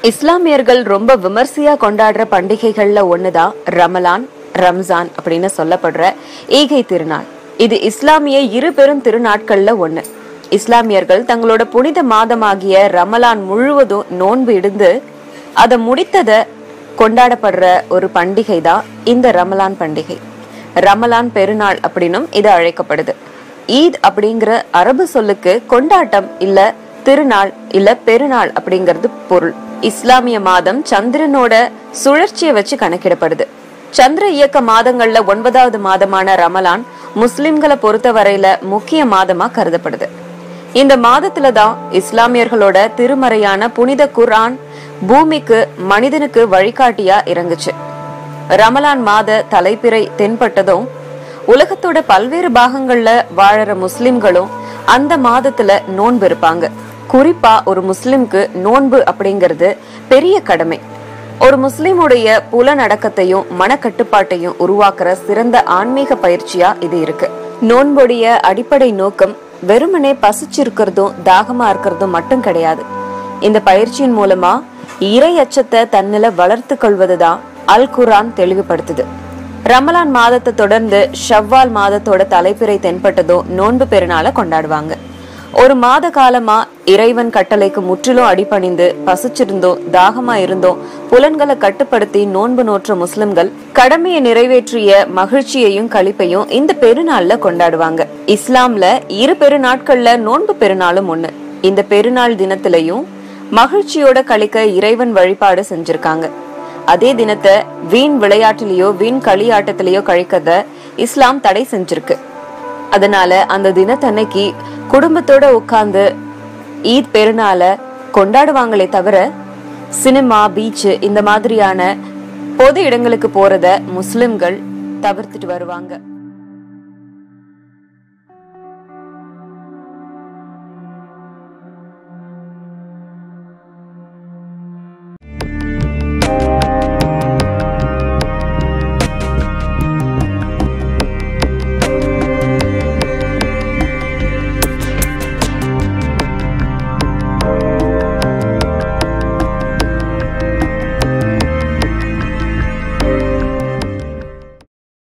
இஸ்லாமியர்கள் ரொம்ப விமர்சையா கொண்டாடுற பண்டிகைகள்ல ஒண்ணுதான் ரமலான் ரம்ஜான் அப்படின்னு சொல்லப்படுற ஈகை திருநாள் இது இஸ்லாமிய இரு பெரும் திருநாட்கள்ல ஒண்ணு இஸ்லாமியர்கள் தங்களோட புனித மாதமாகிய ரமலான் முழுவதும் நோன்பு இருந்து அதை முடித்தத கொண்டாடப்படுற ஒரு பண்டிகை தான் இந்த ரமலான் பண்டிகை ரமலான் பெருநாள் அப்படின்னும் இது அழைக்கப்படுது ஈத் அப்படிங்கிற அரபு சொல்லுக்கு கொண்டாட்டம் இல்ல திருநாள் இல்ல பெருநாள் அப்படிங்கிறது பொருள் இஸ்லாமிய மாதம் சந்திரனோட சுழற்சியை வச்சு கணக்கிடப்படுது சந்திர இயக்க மாதங்கள்ல ஒன்பதாவது மாதமான ரமலான் முஸ்லிம்களை பொறுத்தவரையில முக்கிய மாதமா கருதப்படுது இந்த மாதத்துல தான் இஸ்லாமியர்களோட திருமறையான புனித குர்ஆன் பூமிக்கு மனிதனுக்கு வழிகாட்டியா இறங்குச்சு ரமலான் மாத தலைப்பிறை தென்பட்டதும் உலகத்தோட பல்வேறு பாகங்கள்ல வாழற முஸ்லிம்களும் அந்த மாதத்துல நோன்பு இருப்பாங்க குறிப்பா ஒரு முஸ்லிம்க்கு நோன்பு அப்படிங்கிறது பெரிய கடமை ஒரு முஸ்லிமுடைய புலனடக்கத்தையும் மனக்கட்டுப்பாட்டையும் உருவாக்குற சிறந்த ஆன்மீக பயிற்சியா இது இருக்கு நோன்புடைய அடிப்படை நோக்கம் வெறுமனே பசிச்சிருக்கிறதும் தாகமா இருக்கிறதும் மட்டும் கிடையாது இந்த பயிற்சியின் மூலமா இறை அச்சத்தை தன்னில வளர்த்து கொள்வதுதான் அல் குர்ஆன் தெளிவுபடுத்துது ரமலான் மாதத்தை தொடர்ந்து ஷவ்வால் மாதத்தோட தலைப்பிறை தென்பட்டதும் நோன்பு பெருநாளை கொண்டாடுவாங்க ஒரு மாத காலமா இறைவன் கட்டளைக்கு முற்றிலும் அடிபணிந்து பசிச்சிருந்தோம் தாகமா இருந்தோம் புலன்களை கட்டுப்படுத்தி நோன்பு நோற்ற முஸ்லிம்கள் கடமையை நிறைவேற்றிய மகிழ்ச்சியையும் களிப்பையும் இந்த பெருநாள்ல கொண்டாடுவாங்க இஸ்லாம்ல இரு பெருநாட்கள்ல நோன்பு பெருநாளும் ஒண்ணு இந்த பெருநாள் தினத்திலையும் மகிழ்ச்சியோட கழிக்க இறைவன் வழிபாடு செஞ்சிருக்காங்க அதே தினத்தை வீண் விளையாட்டிலேயோ வீண் களியாட்டத்திலேயோ கழிக்கத இஸ்லாம் தடை செஞ்சிருக்கு அதனால அந்த தினத்தன்னைக்கு குடும்பத்தோட உட்கார்ந்து ஈத் பெருநாளை கொண்டாடுவாங்களே தவிர சினிமா பீச் இந்த மாதிரியான பொது இடங்களுக்கு போறத முஸ்லிம்கள் தவிர்த்துட்டு வருவாங்க